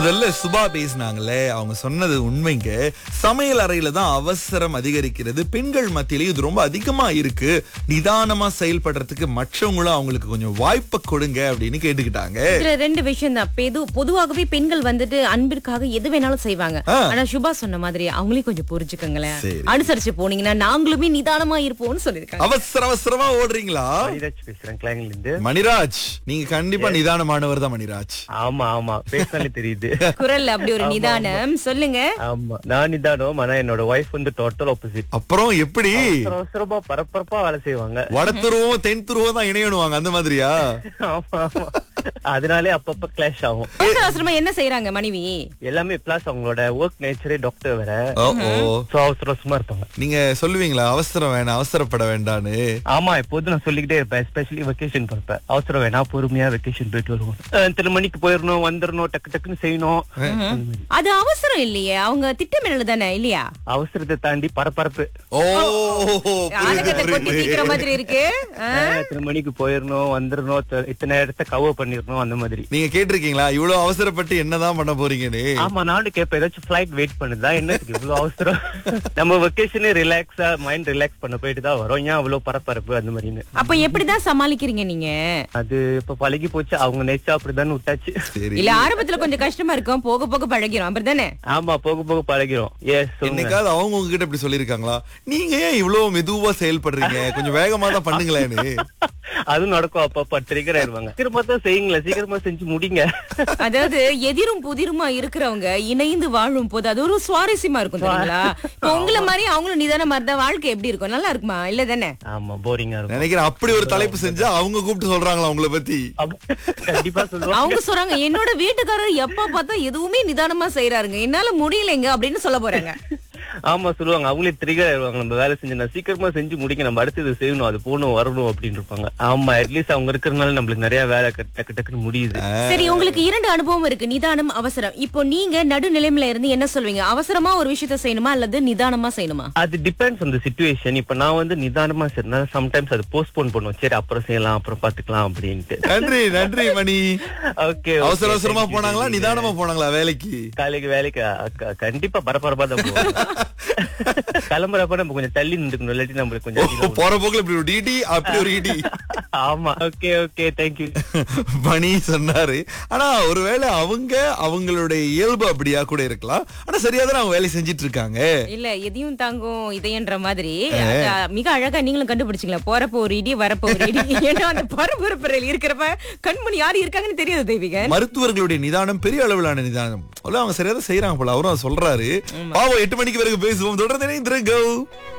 முதல்ல சுபா பேசினாங்களே அவங்க சொன்னது உண்மைங்க சமையல் அறையில தான் அவசரம் அதிகரிக்கிறது பெண்கள் மத்தியிலே இது ரொம்ப அதிகமா இருக்கு நிதானமா செயல்படுறதுக்கு மற்றவங்களும் அவங்களுக்கு கொஞ்சம் வாய்ப்பை கொடுங்க அப்படின்னு கேட்டுக்கிட்டாங்க இதுல ரெண்டு விஷயம் தான் பெது பொதுவாகவே பெண்கள் வந்துட்டு அன்பிற்காக எது வேணாலும் செய்வாங்க ஆ. ஆனா சுபா சொன்ன மாதிரி அவங்களையும் கொஞ்சம் புரிஞ்சுக்கோங்களேன் சரி. அனுசரிச்சு போனீங்கன்னா நாங்களுமே நிதானமா இருப்போம்னு சொல்லிருக்காங்க அவசர அவசரமா ஓடுறீங்களா மணிராஜ் பேசுறேன் கிளாங்கில இருந்து மணிராஜ் நீங்க கண்டிப்பா நிதானமானவர் தான் மணிராஜ் ஆமா ஆமா பேசினாலே தெரியுது குரல்ல அப்படி ஒரு நிதானம் சொல்லுங்க ஆமா நான் நிதானம் ஆனா என்னோட ஒய்ஃப் வந்து டோட்டல் ஆப்போசிட் அப்புறம் எப்படி அவசரமா பரபரப்பா வேலை செய்வாங்க வடத்துருவம் தென் துருவம் தான் இணையணுவாங்க அந்த மாதிரியா ஆமா ஆமா அதனாலே அப்பப்ப கிளாஷ் ஆகும் அவசர அவசரமா என்ன செய்யறாங்க மனைவி எல்லாமே பிளஸ் அவங்களோட ஒர்க் நேச்சரே டாக்டர் வேற ஓ ஓ சோ அவசர அவசரமா இருப்பாங்க நீங்க சொல்லுவீங்களா அவசரம் வேணாம் அவசரப்பட வேண்டான்னு ஆமா எப்போதும் நான் சொல்லிக்கிட்டே இருப்பேன் எஸ்பெஷலி வெக்கேஷன் பார்ப்பேன் அவசரம் வேணா பொறுமையா வெக்கேஷன் போயிட்டு வருவோம் அஹ் இத்தனை மணிக்கு போயிடணும் வந்துடணும் டக்கு டக்குன்னு செய்யணும் அந்த மாதிரி. அது அவசரம் இல்லையே அவங்க திட்டமிடல் தானே இல்லையா அவசரத்தை தாண்டி பரபரப்பு ஓ புரியுது, ஆலங்கத்தை கொட்டி புரியுது. தீக்கிற மாதிரி இருக்கு ஆ? அஹ் இத்தனை மணிக்கு போயிடணும் வந்துடணும் இத்த- இத்தனை இடத்த கவர் பண்ணிடணும் அந்த மாதிரி நீங்க கேட்டிருக்கீங்களா இவ்வளவு அவசரப்பட்டு என்னதான் பண்ண போறீங்கன்னு ஆமா நானும் கேட்பேன் ஏதாச்சும் ஃபிளைட் வெயிட் பண்ணுதா என்னத்துக்கு இவ்வளவு அவசரம் நம்ம வெக்கேஷனே ரிலாக்ஸா மைண்ட் ரிலாக்ஸ் பண்ண போயிட்டு தான் வரோம் ஏன் அவ்வளவு பரபரப்பு அந்த மாதிரின்னு அப்ப எப்படிதான் சமாளிக்கிறீங்க நீங்க அது இப்ப பழகி போச்சு அவங்க நேச்சா அப்படிதான் விட்டாச்சு சரி இல்ல ஆரம்பத்துல கொஞ்சம் கஷ்டமா இருக்கும் போக போக பழகிறோம் அப்படிதானே ஆமா போக போக பழகிறோம் எஸ் என்னைக்காவது அவங்க உங்ககிட்ட இப்படி சொல்லிருக்காங்களா நீங்க ஏன் இவ்வளவு மெதுவா செயல்படுறீங்க கொஞ்சம் வேகமா தான் பண்ணுங்களேன்னு அதுவும் நடக்கும் அப்பப்ப ட்ரிகர் ஆயிருவாங்க சீக்கிரமா தான் செய்யுங்களேன் சீக்கிரமா செஞ்சு முடிங்க அதாவது எதிரும் புதிருமா இருக்கிறவங்க இணைந்து வாழும் போது அது ஒரு சுவாரஸ்யமா இருக்கும் தெரியுங்களா இப்ப உங்களை மாதிரி அவங்களும் நிதானமா இருந்தா வாழ்க்கை எப்படி இருக்கும் நல்லா இருக்குமா இல்ல தானே ஆமா போரிங்கா இருக்கும் நினைக்கிறேன் அப்படி ஒரு தலைப்பு செஞ்சா அவங்க கூப்பிட்டு சொல்றாங்களா உங்களை பத்தி அப்ப கண்டிப்பா சொல்லுவோம் அவங்க சொல்றாங்க என்னோட வீட்டுக்காரர் எப்ப பார்த்தா எதுவுமே நிதானமா செய்யறாருங்க என்னால முடியலைங்க அப்படின்னு சொல்ல போறாங்க ஆமா சொல்லுவாங்க அவங்களே ட்ரிகர் ஆயிருவாங்க நம்ம வேலை செஞ்சு நான் சீக்கிரமா செஞ்சு முடிக்க நம்ம அடுத்தது செய்யணும் அது போகணும் வரணும் அப்படின்னு இருப்பாங்க ஆமா அட்லீஸ்ட் அவங்க இருக்கிறதுனால நம்மளுக்கு நிறைய வேலை டக்கு டக்கு டக்குன்னு முடியுது சரி உங்களுக்கு இரண்டு அனுபவம் இருக்கு நிதானம் அவசரம் இப்போ நீங்க நடுநிலைமையில இருந்து என்ன சொல்வீங்க அவசரமா ஒரு விஷயத்த செய்யணுமா அல்லது நிதானமா செய்யணுமா அது டிபெண்ட்ஸ் ஆன் த சுச்சுவேஷன் இப்ப நான் வந்து நிதானமா செய்யறதுனால சம்டைம்ஸ் அது போஸ்ட்போன் பண்ணுவோம் சரி அப்புறம் செய்யலாம் அப்புறம் பாத்துக்கலாம் அப்படின்ட்டு நன்றி நன்றி மணி ஓகே அவசர அவசரமா போனாங்களா நிதானமா போனாங்களா வேலைக்கு காலைக்கு வேலைக்கு அ- க- கண்டிப்பா பரபரப்பா தான் போவோம் கிளம்புறப்ப நம்ம கொஞ்சம் தள்ளி நின்றுக்கணும் இல்லாட்டி நம்மளுக்கு கொஞ்சம் அதிகம் வரும். போற போக்குல இப்படி ஒரு டிடி அப்படி ஒரு இடி ஆமா ஓகே ஓகே தேங்க்யூ மணி சொன்னாரு ஆனா ஒருவேளை அவங்க அவங்களுடைய இயல்பு அப்படியா கூட இருக்கலாம் ஆனா சரியா தான் அவங்க வேலை செஞ்சிட்டு இருக்காங்க இல்ல எதையும் தாங்கும் இதையன்ற மாதிரி அது மிக அழகா நீங்களும் கண்டுபிடிச்சீங்களா போறப்ப ஒரு இடி வரப்ப ஒரு இடி ஏன்னா அந்த பரபரப்புறையில் இருக்கிறப்ப கண்மணி யாரு இருக்காங்கன்னு தெரியாது தெய்வீகன் மருத்துவர்களுடைய நிதானம் பெரிய அளவிலான நிதானம் அல்ல அவங்க சரியா தான் செய்யறாங்க போல அவரும் அதை சொல்றாரு பாவம் எட்டு மணிக்கு பிறகு பேசுவோம் தொடர்ந்து இணைந்திருங்க